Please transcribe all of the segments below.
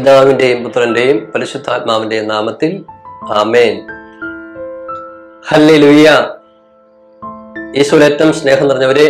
പിതാവിന്റെയും പുത്രന്റെയും പരിശുദ്ധാത്മാവിന്റെയും നാമത്തിൽ ആമേൻ ഹല്ലേ ലുയ്യ ഈശോയിലേറ്റം സ്നേഹം നിറഞ്ഞവരെ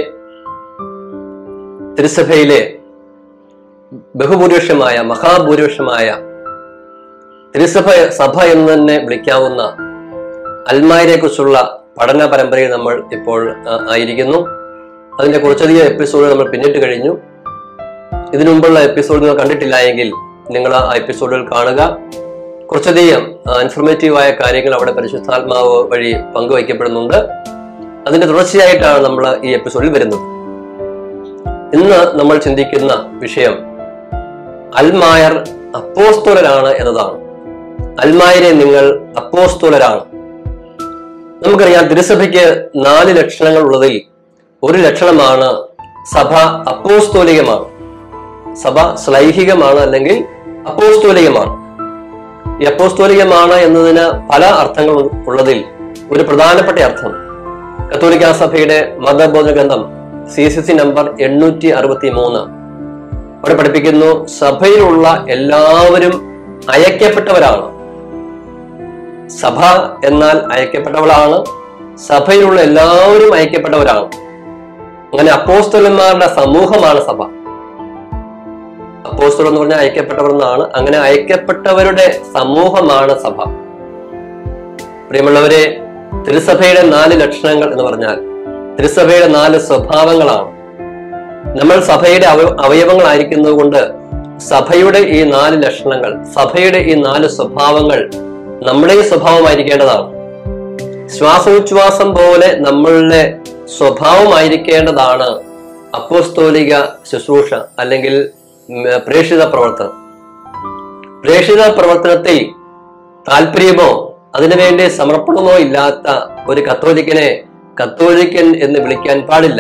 തിരുസഭയിലെ ബഹുഭൂരിപക്ഷമായ മഹാഭൂരിപക്ഷമായ തിരുസഭ സഭ എന്ന് തന്നെ വിളിക്കാവുന്ന അൽമായരെ കുറിച്ചുള്ള പഠന പരമ്പരയിൽ നമ്മൾ ഇപ്പോൾ ആ, ആയിരിക്കുന്നു അതിന്റെ കുറച്ചധികം എപ്പിസോഡ് നമ്മൾ പിന്നിട്ട് കഴിഞ്ഞു ഇതിനു മുമ്പുള്ള എപ്പിസോഡ് നിങ്ങൾ കണ്ടിട്ടില്ല എങ്കിൽ നിങ്ങൾ ആ എപ്പിസോഡുകൾ കാണുക കുറച്ചധികം ഇൻഫർമേറ്റീവ് ആയ കാര്യങ്ങൾ അവിടെ പരിശുദ്ധാത്മാവ് വഴി പങ്കുവയ്ക്കപ്പെടുന്നുണ്ട് അതിന്റെ തുടർച്ചയായിട്ടാണ് നമ്മൾ ഈ എപ്പിസോഡിൽ വരുന്നത് ഇന്ന് നമ്മൾ ചിന്തിക്കുന്ന വിഷയം അൽമായർ അപ്പോസ്തോലരാണ് എന്നതാണ് അൽമായരെ നിങ്ങൾ അപ്പോസ്തോലരാണ് നമുക്കറിയാം തിരുസഭയ്ക്ക് നാല് ലക്ഷണങ്ങൾ ഉള്ളതിൽ ഒരു ലക്ഷണമാണ് സഭ അപ്പോസ്തോലികമാണ് സഭ ശ്ലൈഹികമാണ് അല്ലെങ്കിൽ അപ്പോസ്തോലികമാണ് ഈ അപ്പോസ്തോലികമാണ് എന്നതിന് പല അർത്ഥങ്ങൾ ഉള്ളതിൽ ഒരു പ്രധാനപ്പെട്ട അർത്ഥം കത്തോലിക്ക സഭയുടെ മതബോധ ഗ്രന്ഥം സി സി സി നമ്പർ എണ്ണൂറ്റി അറുപത്തി മൂന്ന് അവിടെ പഠിപ്പിക്കുന്നു സഭയിലുള്ള എല്ലാവരും അയക്കപ്പെട്ടവരാണ് സഭ എന്നാൽ അയക്കപ്പെട്ടവളാണ് സഭയിലുള്ള എല്ലാവരും അയക്കപ്പെട്ടവരാണ് അങ്ങനെ അപ്പോസ്തലന്മാരുടെ സമൂഹമാണ് സഭ അപ്പോസ്തലർ എന്ന് പറഞ്ഞാൽ അയക്കപ്പെട്ടവർ എന്നാണ് അങ്ങനെ അയക്കപ്പെട്ടവരുടെ സമൂഹമാണ് സഭ പ്രിയമുള്ളവരെ തിരുസഭയുടെ നാല് ലക്ഷണങ്ങൾ എന്ന് പറഞ്ഞാൽ തിരുസഭയുടെ നാല് സ്വഭാവങ്ങളാണ് നമ്മൾ സഭയുടെ അവ- അവയവങ്ങളായിരിക്കുന്നത് കൊണ്ട് സഭയുടെ ഈ നാല് ലക്ഷണങ്ങൾ സഭയുടെ ഈ നാല് സ്വഭാവങ്ങൾ നമ്മുടെ ഈ സ്വഭാവമായിരിക്കേണ്ടതാണ് ശ്വാസോച്ഛ്വാസം പോലെ നമ്മളുടെ സ്വഭാവമായിരിക്കേണ്ടതാണ് അപ്പോസ്തോലിക ശുശ്രൂഷ അല്ലെങ്കിൽ ഉം, പ്രേക്ഷിത പ്രവർത്തനം പ്രേക്ഷിത പ്രവർത്തനത്തിൽ താല്പര്യമോ അതിനുവേണ്ടി സമർപ്പണമോ ഇല്ലാത്ത ഒരു കത്തോലിക്കനെ കത്തോലിക്കൻ എന്ന് വിളിക്കാൻ പാടില്ല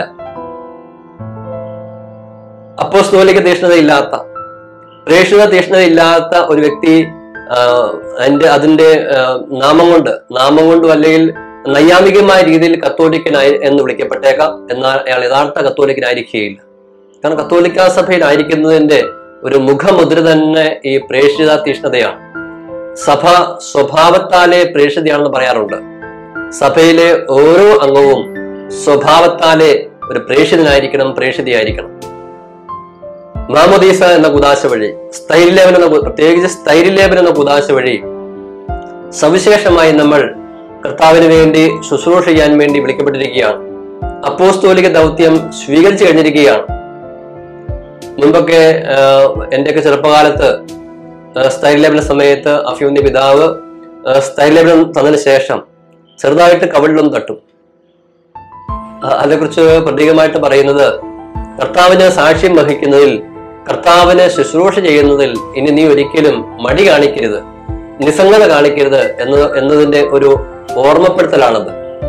അപ്പോസ്തോലിക തീഷ്ണതയില്ലാത്ത പ്രേക്ഷിത തീഷ്ണതയില്ലാത്ത ഒരു വ്യക്തി ആ, അതിന്റെ അതിന്റെ ആ, നാമം കൊണ്ട് നാമം കൊണ്ടും അല്ലെങ്കിൽ നൈയാമികമായ രീതിയിൽ കത്തോലിക്കനായി എന്ന് വിളിക്കപ്പെട്ടേക്കാം എന്നാൽ അയാൾ യഥാർത്ഥ കത്തോലിക്കനായിരിക്കുകയില്ല കാരണം കത്തോലിക്ക സഭയിലായിരിക്കുന്നതിന്റെ ഒരു മുഖമുദ്ര തന്നെ ഈ പ്രേക്ഷിത തീഷ്ണതയാണ് സഭ സ്വഭാവത്താലെ പ്രേക്ഷിതയാണെന്ന് പറയാറുണ്ട് സഭയിലെ ഓരോ അംഗവും സ്വഭാവത്താലെ ഒരു പ്രേക്ഷിതനായിരിക്കണം പ്രേക്ഷിതയായിരിക്കണം മാമോദീസ എന്ന കുദാശ വഴി സ്ഥൈര്യലേപൻ എന്ന കു- പ്രത്യേകിച്ച് സ്ഥൈര്യലേപൻ എന്ന കുദാശ വഴി സവിശേഷമായി നമ്മൾ കർത്താവിന് വേണ്ടി ശുശ്രൂഷ ചെയ്യാൻ വേണ്ടി വിളിക്കപ്പെട്ടിരിക്കുകയാണ് അപ്പോസ്തോലിക ദൗത്യം സ്വീകരിച്ചു കഴിഞ്ഞിരിക്കുകയാണ് മുൻപൊക്കെ ആഹ്, എന്റെയൊക്കെ ചെറുപ്പകാലത്ത് ആഹ്, സ്ഥൈര്യലേപന സമയത്ത് അഫ്യൂന്റെ പിതാവ് ആഹ്, സ്ഥൈര്യലേപനം തന്നതിന് ശേഷം ചെറുതായിട്ട് കവിളിലും തട്ടും ആ- അതേക്കുറിച്ച് പ്രത്യേകമായിട്ട് പറയുന്നത് കർത്താവിന് സാക്ഷ്യം വഹിക്കുന്നതിൽ കർത്താവിന് ശുശ്രൂഷ ചെയ്യുന്നതിൽ ഇനി നീ ഒരിക്കലും മടി കാണിക്കരുത് നിസ്സംഗത കാണിക്കരുത് എന്ന് എന്നതിന്റെ ഒരു ഓർമ്മപ്പെടുത്തലാണത്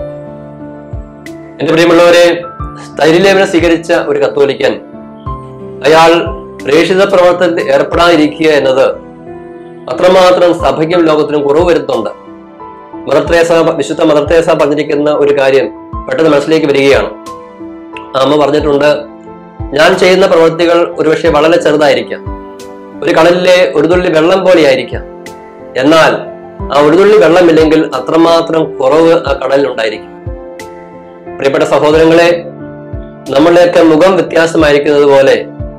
എന്റെ പ്രിയമുള്ളവരെ സ്ഥൈര്യലേപനം സ്വീകരിച്ച ഒരു കത്തോലിക്കൻ അയാൾ പ്രേക്ഷിത പ്രവർത്തനത്തിൽ ഏർപ്പെടാതിരിക്കുക എന്നത് അത്രമാത്രം സഭയ്ക്കും ലോകത്തിനും കുറവ് വരുത്തുന്നുണ്ട് മദർ തെരേസ വിശുദ്ധ മദർ തെരേസ പറഞ്ഞിരിക്കുന്ന ഒരു കാര്യം പെട്ടെന്ന് മനസ്സിലേക്ക് വരികയാണ് ആ അമ്മ പറഞ്ഞിട്ടുണ്ട് ഞാൻ ചെയ്യുന്ന പ്രവൃത്തികൾ ഒരുപക്ഷെ വളരെ ചെറുതായിരിക്കാം ഒരു കടലിലെ ഒരു തുള്ളി വെള്ളം പോലെയായിരിക്കാം എന്നാൽ ആ ഒരു തുള്ളി വെള്ളമില്ലെങ്കിൽ അത്രമാത്രം കുറവ് ആ കടലിലുണ്ടായിരിക്കും പ്രിയപ്പെട്ട സഹോദരങ്ങളെ നമ്മളുടെയൊക്കെ മുഖം വ്യത്യാസമായിരിക്കുന്നത് പോലെ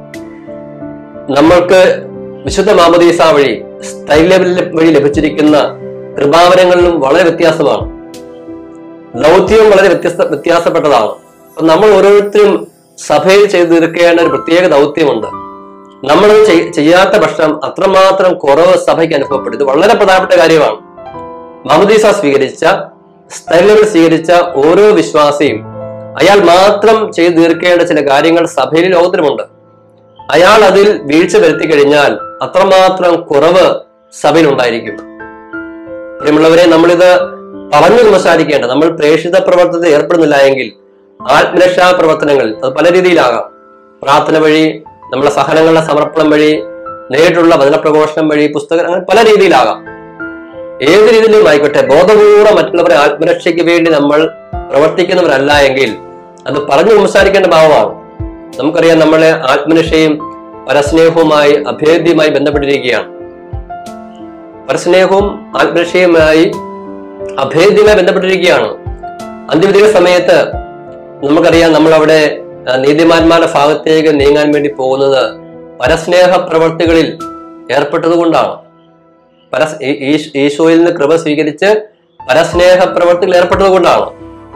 നമ്മൾക്ക് വിശുദ്ധ മാമദീസ വഴി സ്ഥൈര്യ വഴി ലഭിച്ചിരിക്കുന്ന കൃപാവരങ്ങളിലും വളരെ വ്യത്യാസമാണ് ദൗത്യവും വളരെ വ്യത്യസ്ത വ്യത്യാസപ്പെട്ടതാണ് അപ്പൊ നമ്മൾ ഓരോരുത്തരും സഭയിൽ ചെയ്തു തീർക്കേണ്ട ഒരു പ്രത്യേക ദൗത്യമുണ്ട് നമ്മളത് ചെയ്- ചെയ്യാത്ത പക്ഷം അത്രമാത്രം കുറവ് സഭയ്ക്ക് അനുഭവപ്പെടും ഇത് വളരെ പ്രധാനപ്പെട്ട കാര്യമാണ് മാമദീസ സ്വീകരിച്ച സ്ഥൈര്യം സ്വീകരിച്ച ഓരോ വിശ്വാസിയും അയാൾ മാത്രം ചെയ്തു തീർക്കേണ്ട ചില കാര്യങ്ങൾ സഭയിൽ ലോകത്തിലുമുണ്ട് അയാൾ അതിൽ വീഴ്ച വരുത്തി കഴിഞ്ഞാൽ അത്രമാത്രം കുറവ് സഭയിലുണ്ടായിരിക്കും പ്രിയമുള്ളവരെ നമ്മളിത് പറഞ്ഞു സംസാരിക്കേണ്ട നമ്മൾ പ്രേക്ഷിത പ്രവർത്തനത്തിൽ ഏർപ്പെടുന്നില്ല എങ്കിൽ ആത്മരക്ഷാ പ്രവർത്തനങ്ങൾ അത് പല രീതിയിലാകാം പ്രാർത്ഥന വഴി നമ്മളെ സഹനങ്ങളുടെ സമർപ്പണം വഴി നേരിട്ടുള്ള വചനപ്രഘോഷണം വഴി പുസ്തകം അങ്ങനെ പല രീതിയിലാകാം ഏത് രീതിയിലും ആയിക്കോട്ടെ ബോധപൂർവ്വം മറ്റുള്ളവരെ ആത്മരക്ഷയ്ക്ക് വേണ്ടി നമ്മൾ പ്രവർത്തിക്കുന്നവരല്ല എങ്കിൽ അത് പറഞ്ഞു സംസാരിക്കേണ്ട ഭാവമാണ് നമുക്കറിയാം നമ്മളെ ആത്മരക്ഷയും പരസ്നേഹവുമായി അഭേദ്യമായി ബന്ധപ്പെട്ടിരിക്കുകയാണ് പരസ്നേഹവും ആത്മരക്ഷയുമായി അഭേദ്യമായി ബന്ധപ്പെട്ടിരിക്കുകയാണ് അന്ത്യവിധിക സമയത്ത് നമുക്കറിയാം നമ്മൾ അവിടെ ആ, നീതിമാന്മാരുടെ ഭാഗത്തേക്ക് നീങ്ങാൻ വേണ്ടി പോകുന്നത് പരസ്നേഹ പ്രവർത്തികളിൽ ഏർപ്പെട്ടത് കൊണ്ടാണ് പരസ് ഈ- ഈ- ഈശോയിൽ നിന്ന് കൃപ സ്വീകരിച്ച് പരസ്നേഹ പ്രവർത്തികളിൽ ഏർപ്പെട്ടത് കൊണ്ടാണ്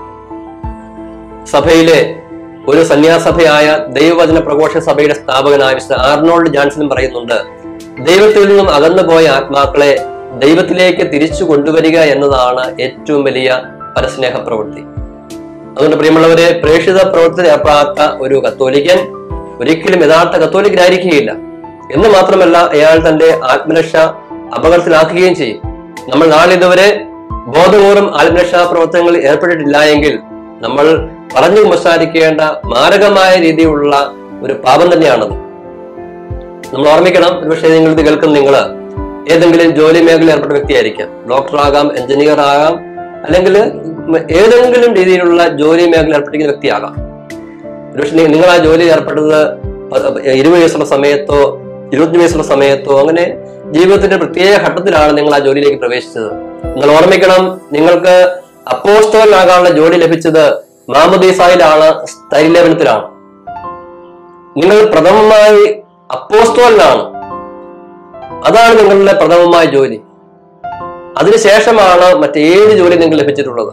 സഭയിലെ ഒരു സന്യാസഭയായ ദൈവവചന പ്രഘോഷ സഭയുടെ സ്ഥാപകനായ മിസ്റ്റർ ആർണോൾഡ് ജാൻസൺ പറയുന്നുണ്ട് ദൈവത്തിൽ നിന്നും അകന്നുപോയ ആത്മാക്കളെ ദൈവത്തിലേക്ക് തിരിച്ചു കൊണ്ടുവരിക എന്നതാണ് ഏറ്റവും വലിയ പരസ്നേഹ പ്രവൃത്തി അതുകൊണ്ട് പ്രിയമുള്ളവരെ പ്രേക്ഷിത പ്രവർത്തനത്തിൽ ഏർപ്പെടാത്ത ഒരു കത്തോലിക്കൻ ഒരിക്കലും യഥാർത്ഥ കത്തോലിക്കനായിരിക്കുകയില്ല എന്ന് മാത്രമല്ല അയാൾ തന്റെ ആത്മരക്ഷ അപകടത്തിലാക്കുകയും ചെയ്യും നമ്മൾ നാളിതുവരെ ബോധപൂർവം ആത്മരക്ഷാ പ്രവർത്തനങ്ങളിൽ ഏർപ്പെട്ടിട്ടില്ല എങ്കിൽ നമ്മൾ പറഞ്ഞു സംസാരിക്കേണ്ട മാരകമായ രീതിയിലുള്ള ഒരു പാപം തന്നെയാണത് നമ്മൾ ഓർമ്മിക്കണം ഒരുപക്ഷെ നിങ്ങൾ ഇത് കേൾക്കുന്ന നിങ്ങൾ ഏതെങ്കിലും ജോലി മേഖലയിൽ ഏർപ്പെട്ട വ്യക്തിയായിരിക്കാം ഡോക്ടർ ആകാം എഞ്ചിനീയർ ആകാം അല്ലെങ്കിൽ ഏതെങ്കിലും രീതിയിലുള്ള ജോലി മേഖലയിൽ ഏർപ്പെട്ടിരിക്കുന്ന വ്യക്തിയാകാം ഒരുപക്ഷെ നി- നിങ്ങൾ ആ ജോലി ഏർപ്പെട്ടത് പ- ഇരുപത് വയസ്സുള്ള സമയത്തോ ഇരുപത്തഞ്ച് വയസ്സുള്ള സമയത്തോ അങ്ങനെ ജീവിതത്തിന്റെ പ്രത്യേക ഘട്ടത്തിലാണ് നിങ്ങൾ ആ ജോലിയിലേക്ക് പ്രവേശിച്ചത് നിങ്ങൾ ഓർമ്മിക്കണം നിങ്ങൾക്ക് അപ്പോസ്തോലാകാനുള്ള ജോലി ലഭിച്ചത് മാമദീസായിലാണ് സ്ഥൈര്യലേപനത്തിലാണ് നിങ്ങൾ പ്രഥമമായി അപ്പോസ്തോലിനാണ് അതാണ് നിങ്ങളുടെ പ്രഥമമായ ജോലി അതിനുശേഷമാണ് മറ്റേത് ജോലി നിങ്ങൾക്ക് ലഭിച്ചിട്ടുള്ളത്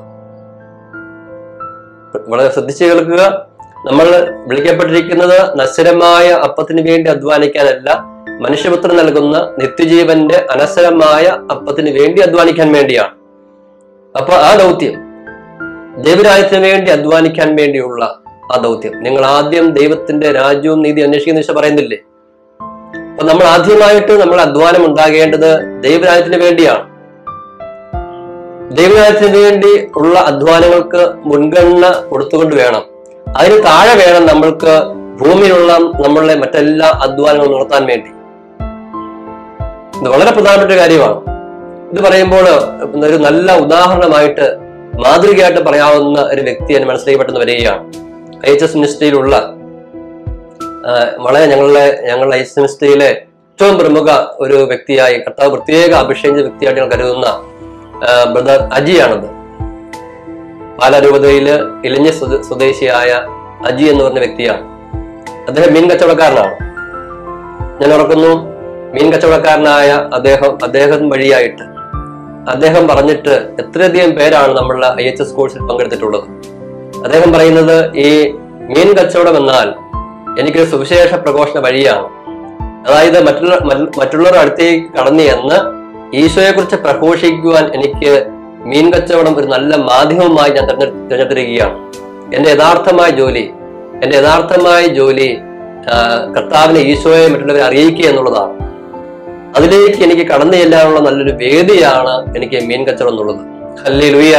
വളരെ ശ്രദ്ധിച്ചു കേൾക്കുക നമ്മൾ വിളിക്കപ്പെട്ടിരിക്കുന്നത് നശ്വരമായ അപ്പത്തിന് വേണ്ടി അധ്വാനിക്കാനല്ല മനുഷ്യപുത്രൻ നൽകുന്ന നിത്യജീവന്റെ അനശ്വരമായ അപ്പത്തിന് വേണ്ടി അധ്വാനിക്കാൻ വേണ്ടിയാണ് അപ്പൊ ആ ദൗത്യം ദൈവരാജ്യത്തിന് വേണ്ടി അധ്വാനിക്കാൻ വേണ്ടിയുള്ള ആ ദൗത്യം നിങ്ങൾ ആദ്യം ദൈവത്തിന്റെ രാജ്യവും നീതി അന്വേഷിക്കുന്ന ദിശ പറയുന്നില്ലേ അപ്പൊ നമ്മൾ ആദ്യമായിട്ട് നമ്മൾ അധ്വാനം ഉണ്ടാകേണ്ടത് ദൈവരാജ്യത്തിന് വേണ്ടിയാണ് ദൈവരാജ്യത്തിന് വേണ്ടി ഉള്ള അധ്വാനങ്ങൾക്ക് മുൻഗണന കൊടുത്തുകൊണ്ട് വേണം അതിന് താഴെ വേണം നമ്മൾക്ക് ഭൂമിയിലുള്ള നമ്മളുടെ മറ്റെല്ലാ അധ്വാനങ്ങളും നടത്താൻ വേണ്ടി ഇത് വളരെ പ്രധാനപ്പെട്ട ഒരു കാര്യമാണ് ഇത് പറയുമ്പോൾ ഒരു നല്ല ഉദാഹരണമായിട്ട് മാതൃകയായിട്ട് പറയാവുന്ന ഒരു വ്യക്തി എന്നെ മനസ്സിലേക്ക് പെട്ടെന്ന് വരികയാണ് ഐ എച്ച് എസ് മിനിസ്ട്രിയിലുള്ള ആ, വളരെ ഞങ്ങളുടെ ഞങ്ങളുടെ ഐ എസ് മിനിസ്ട്രിയിലെ ഏറ്റവും പ്രമുഖ ഒരു വ്യക്തിയായി കർത്താവ് പ്രത്യേക അഭിഷേകിച്ച വ്യക്തിയായിട്ട് ഞങ്ങൾ കരുതുന്ന ബ്രദർ അജിയാണത് പാലാരൂപതയില് ഇലഞ്ഞ സ്വദേ- സ്വദേശിയായ അജി എന്ന് പറഞ്ഞ വ്യക്തിയാണ് അദ്ദേഹം മീൻ കച്ചവടക്കാരനാണ് ഞാൻ ഓർക്കുന്നു മീൻ കച്ചവടക്കാരനായ അദ്ദേഹം അദ്ദേഹം വഴിയായിട്ട് അദ്ദേഹം പറഞ്ഞിട്ട് എത്രയധികം പേരാണ് നമ്മളുടെ ഐ എച്ച് എസ് കോഴ്സിൽ പങ്കെടുത്തിട്ടുള്ളത് അദ്ദേഹം പറയുന്നത് ഈ മീൻ കച്ചവടം എന്നാൽ എനിക്കൊരു സുവിശേഷ പ്രഘോഷണ വഴിയാണ് അതായത് മറ്റുള്ള മറ്റ് മറ്റുള്ളവരുടെ അടുത്തേക്ക് കടന്നു ചെന്ന് ഈശോയെ കുറിച്ച് പ്രഘോഷിക്കുവാൻ എനിക്ക് മീൻ കച്ചവടം ഒരു നല്ല മാധ്യമമായി ഞാൻ തിരഞ്ഞെ തിരഞ്ഞെടുത്തിരിക്കുകയാണ് എന്റെ യഥാർത്ഥമായ ജോലി എന്റെ യഥാർത്ഥമായ ജോലി ആ, കർത്താവിനെ ഈശോയെ മറ്റുള്ളവരെ അറിയിക്കുക എന്നുള്ളതാണ് അതിലേക്ക് എനിക്ക് കടന്നു ചെല്ലാനുള്ള നല്ലൊരു വേദിയാണ് എനിക്ക് മീൻ കച്ചവടം എന്നുള്ളത് ഹല്ലേ ലുയ്യ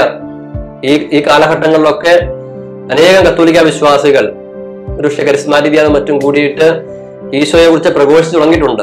ഈ ഈ കാലഘട്ടങ്ങളിലൊക്കെ അനേകം കത്തോലിക്ക വിശ്വാസികൾ ഒരു കരിസ്മാറ്റിക് മറ്റും കൂടിയിട്ട് ഈശോയെ കുറിച്ച് പ്രഘോഷിച്ച് തുടങ്ങിയിട്ടുണ്ട്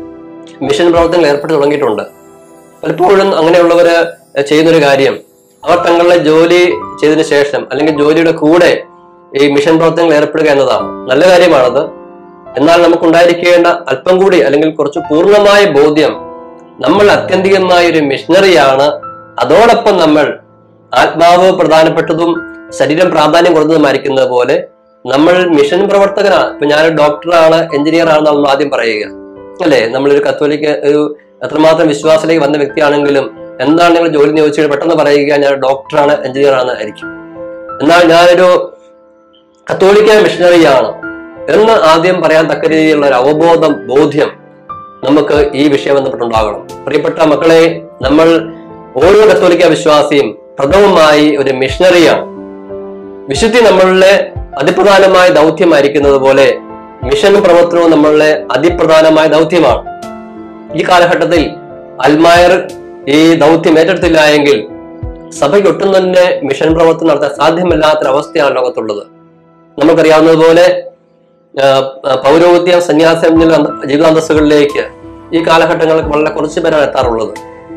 മിഷൻ പ്രവർത്തനങ്ങൾ ഏർപ്പെട്ട് തുടങ്ങിയിട്ടുണ്ട് പലപ്പോഴും അങ്ങനെയുള്ളവര് ചെയ്യുന്നൊരു കാര്യം അവർ തങ്ങളുടെ ജോലി ചെയ്തതിനു ശേഷം അല്ലെങ്കിൽ ജോലിയുടെ കൂടെ ഈ മിഷൻ പ്രവർത്തനങ്ങൾ ഏർപ്പെടുക എന്നതാണ് നല്ല കാര്യമാണത് എന്നാൽ നമുക്കുണ്ടായിരിക്കേണ്ട അല്പം കൂടി അല്ലെങ്കിൽ കുറച്ച് പൂർണ്ണമായ ബോധ്യം നമ്മൾ അത്യന്തികമായ ഒരു മിഷണറിയാണ് അതോടൊപ്പം നമ്മൾ ആത്മാവ് പ്രധാനപ്പെട്ടതും ശരീരം പ്രാധാന്യം കുറഞ്ഞതുമായിരിക്കുന്നത് പോലെ നമ്മൾ മിഷൻ പ്രവർത്തകനാണ് ഇപ്പൊ ഞാനൊരു ഡോക്ടറാണ് എഞ്ചിനീയർ ആണെന്ന് നമ്മൾ ആദ്യം പറയുക അല്ലെ നമ്മളൊരു കത്തോലിക്ക ഒരു എത്രമാത്രം വിശ്വാസത്തിലേക്ക് വന്ന വ്യക്തിയാണെങ്കിലും എന്താണ് നിങ്ങൾ ജോലി ചോദിച്ചാൽ പെട്ടെന്ന് പറയുക ഞാൻ ഡോക്ടറാണ് എഞ്ചിനീയർ ആണ് ആയിരിക്കും എന്നാൽ ഞാനൊരു കത്തോലിക്ക മിഷണറിയാണ് എന്ന് ആദ്യം പറയാൻ തക്ക രീതിയിലുള്ള ഒരു അവബോധം ബോധ്യം നമുക്ക് ഈ വിഷയം ബന്ധപ്പെട്ടുണ്ടാകണം പ്രിയപ്പെട്ട മക്കളെ നമ്മൾ ഓരോ കത്തോലിക്ക വിശ്വാസിയും പ്രഥമമായി ഒരു മിഷണറിയാണ് വിശുദ്ധി നമ്മളുടെ അതിപ്രധാനമായ ദൗത്യമായിരിക്കുന്നത് പോലെ മിഷൻ പ്രവർത്തനവും നമ്മളുടെ അതിപ്രധാനമായ ദൗത്യമാണ് ഈ കാലഘട്ടത്തിൽ അൽമായർ ഈ ദൗത്യം ഏറ്റെടുത്തില്ല എങ്കിൽ സഭയ്ക്ക് ഒട്ടും തന്നെ മിഷൻ പ്രവർത്തനം നടത്താൻ സാധ്യമല്ലാത്തൊരവസ്ഥയാണ് ലോകത്തുള്ളത് നമുക്കറിയാവുന്നതുപോലെ ആ, ആ, പൗരോഹിത്യ സന്യാസ എന്നിവ ജീവിതാന്തസ്സുകളിലേക്ക് ഈ കാലഘട്ടങ്ങളിൽ വളരെ കുറച്ച് പേരാണ് എത്താറുള്ളത്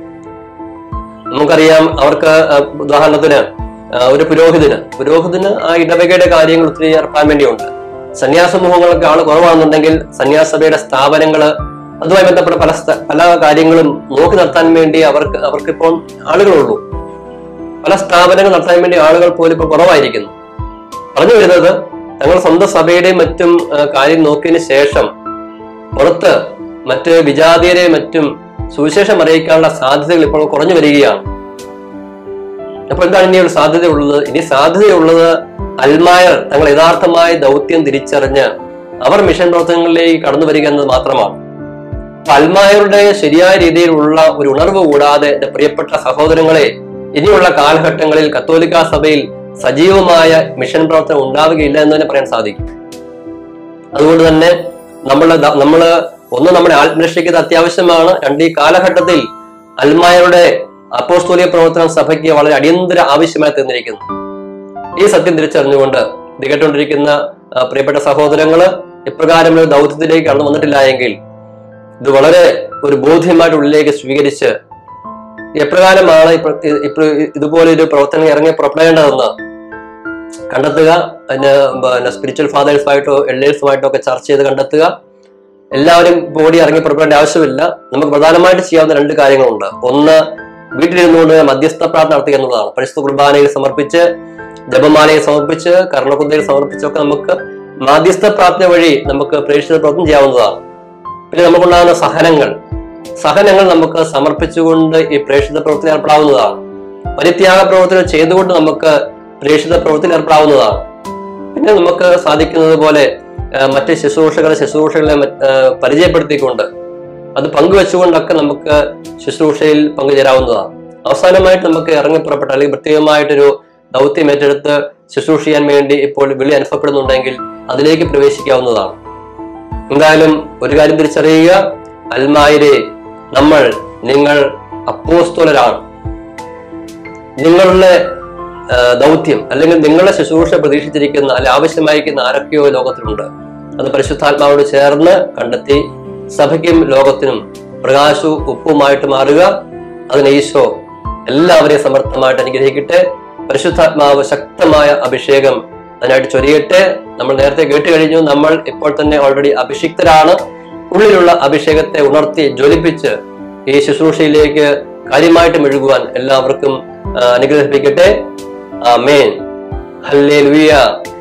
നമുക്കറിയാം അവർക്ക് ആ, ഉദാഹരണത്തിന് ആ, ഒരു പുരോഹിതന് പുരോഹിതന് ആ ഇടവകയുടെ കാര്യങ്ങൾ ഒത്തിരി ഏർപ്പാൻ വേണ്ടിയുണ്ട് സന്യാസ സമൂഹങ്ങളൊക്കെ ആള് കുറവാണെന്നുണ്ടെങ്കിൽ സന്യാസഭയുടെ സ്ഥാപനങ്ങള് അതുമായി ബന്ധപ്പെട്ട പല സ്ഥ- പല കാര്യങ്ങളും നോക്കി നടത്താൻ വേണ്ടി അവർക്ക് അവർക്കിപ്പോൾ ആളുകളുള്ളൂ പല സ്ഥാപനങ്ങൾ നടത്താൻ വേണ്ടി ആളുകൾ പോലും ഇപ്പൊ കുറവായിരിക്കുന്നു പറഞ്ഞു വരുന്നത് തങ്ങൾ സ്വന്തം സഭയുടെയും മറ്റും ആ, കാര്യം നോക്കിയതിന് ശേഷം പുറത്ത് മറ്റ് വിജാതീയരെ മറ്റും സുവിശേഷം അറിയിക്കാനുള്ള സാധ്യതകൾ ഇപ്പോൾ കുറഞ്ഞു വരികയാണ് അപ്പൊ എന്താണ് ഇനി ഒരു സാധ്യതയുള്ളത് ഇനി സാധ്യതയുള്ളത് അൽമായർ തങ്ങൾ യഥാർത്ഥമായ ദൗത്യം തിരിച്ചറിഞ്ഞ് അവർ മിഷൻ പ്രവർത്തനങ്ങളിലേക്ക് കടന്നു വരിക എന്നത് മാത്രമാണ് അപ്പൊ അൽമായരുടെ ശരിയായ രീതിയിലുള്ള ഒരു ഉണർവ് കൂടാതെ എന്റെ പ്രിയപ്പെട്ട സഹോദരങ്ങളെ ഇനിയുള്ള കാലഘട്ടങ്ങളിൽ കത്തോലിക്ക സഭയിൽ സജീവമായ മിഷൻ പ്രവർത്തനം ഉണ്ടാവുകയില്ല എന്ന് തന്നെ പറയാൻ സാധിക്കും അതുകൊണ്ട് തന്നെ നമ്മള് ദ- നമ്മള് ഒന്ന് നമ്മുടെ ആത്മരക്ഷയ്ക്ക് അത്യാവശ്യമാണ് രണ്ട് ഈ കാലഘട്ടത്തിൽ അൽമായരുടെ അപ്പോസ്തോലിക പ്രവർത്തനം സഭയ്ക്ക് വളരെ അടിയന്തര ആവശ്യമായി തീർന്നിരിക്കുന്നു ഈ സത്യം തിരിച്ചറിഞ്ഞുകൊണ്ട് ഇത് കേട്ടുകൊണ്ടിരിക്കുന്ന ആ, പ്രിയപ്പെട്ട സഹോദരങ്ങള് ഇപ്രകാരം ഒരു ദൗത്യത്തിലേക്ക് കടന്നു വന്നിട്ടില്ല എങ്കിൽ ഇത് വളരെ ഒരു ബോധ്യമായിട്ട് ഉള്ളിലേക്ക് സ്വീകരിച്ച് എപ്രകാരമാണ് ഇപ്ര- ഇ- ഇപ്ര- ഇതുപോലെ ഒരു പ്രവർത്തനം ഇറങ്ങി പുറപ്പെടേണ്ടതെന്ന് കണ്ടെത്തുക അതിന് പിന്നെ സ്പിരിച്വൽ ഫാദേഴ്സുമായിട്ടോ എൽഡേഴ്സുമായിട്ടോ ഒക്കെ ചർച്ച ചെയ്ത് കണ്ടെത്തുക എല്ലാവരും ബോഡി ഇറങ്ങി പുറപ്പെടേണ്ട ആവശ്യമില്ല നമുക്ക് പ്രധാനമായിട്ട് ചെയ്യാവുന്ന രണ്ട് കാര്യങ്ങളുണ്ട് ഒന്ന് വീട്ടിലിരുന്നുകൊണ്ട് മധ്യസ്ഥ പ്രാർത്ഥന നടത്തുക എന്നുള്ളതാണ് പരിശുദ്ധ കുർബാനയിൽ സമർപ്പിച്ച് ജപമാലയിൽ സമർപ്പിച്ച് കർണകുന്തയിൽ സമർപ്പിച്ചൊക്കെ നമുക്ക് മാധ്യസ്ഥ പ്രാർത്ഥന വഴി നമുക്ക് പ്രേക്ഷിത പ്രവർത്തനം ചെയ്യാവുന്നതാണ് പിന്നെ നമുക്കുണ്ടാകുന്ന സഹനങ്ങൾ സഹനങ്ങൾ നമുക്ക് സമർപ്പിച്ചുകൊണ്ട് ഈ പ്രേക്ഷിത പ്രവർത്തനം ഏർപ്പെടാവുന്നതാണ് പരിത്യാഗ പ്രവർത്തനം ചെയ്തുകൊണ്ട് നമുക്ക് പ്രേക്ഷിത പ്രവർത്തനം ഏർപ്പെടാവുന്നതാണ് പിന്നെ നമുക്ക് സാധിക്കുന്നത് പോലെ ആ, മറ്റ് ശുശ്രൂഷകളെ ശുശ്രൂഷകളെ മറ്റ്, ആ, പരിചയപ്പെടുത്തിക്കൊണ്ട് അത് പങ്കുവെച്ചുകൊണ്ടൊക്കെ നമുക്ക് ശുശ്രൂഷയിൽ പങ്കുചേരാവുന്നതാണ് അവസാനമായിട്ട് നമുക്ക് ഇറങ്ങി പുറപ്പെട്ട അല്ലെങ്കിൽ പ്രത്യേകമായിട്ടൊരു ദൗത്യം ഏറ്റെടുത്ത് ശുശ്രൂഷ ചെയ്യാൻ വേണ്ടി ഇപ്പോൾ വിളി അനുഭവപ്പെടുന്നുണ്ടെങ്കിൽ അതിലേക്ക് പ്രവേശിക്കാവുന്നതാണ് എന്തായാലും ഒരു കാര്യം തിരിച്ചറിയുക അൽമായിരെ നമ്മൾ നിങ്ങൾ അപ്പോസ്തോലരാണ് നിങ്ങളുടെ ആ, ദൗത്യം അല്ലെങ്കിൽ നിങ്ങളുടെ ശുശ്രൂഷ പ്രതീക്ഷിച്ചിരിക്കുന്ന അല്ലെ ആവശ്യമായിരിക്കുന്ന ആരൊക്കെയോ ലോകത്തിലുണ്ട് അത് പരിശുദ്ധാത്മാവോട് ചേർന്ന് കണ്ടെത്തി സഭയ്ക്കും ലോകത്തിനും പ്രകാശവും ഉപ്പുമായിട്ട് മാറുക അതിന് ഈശോ എല്ലാവരെയും സമർത്ഥമായിട്ട് അനുഗ്രഹിക്കട്ടെ പരിശുദ്ധാത്മാവ് ശക്തമായ അഭിഷേകം അതിനായിട്ട് ചൊരിയട്ടെ നമ്മൾ നേരത്തെ കേട്ട് കഴിഞ്ഞു നമ്മൾ ഇപ്പോൾ തന്നെ ഓൾറെഡി അഭിഷിക്തരാണ് ഉള്ളിലുള്ള അഭിഷേകത്തെ ഉണർത്തി ജ്വലിപ്പിച്ച് ഈ ശുശ്രൂഷയിലേക്ക് കാര്യമായിട്ട് മെഴുകുവാൻ എല്ലാവർക്കും ആ, അനുഗ്രഹിപ്പിക്കട്ടെ ആമേൻ ഹല്ലേലൂയ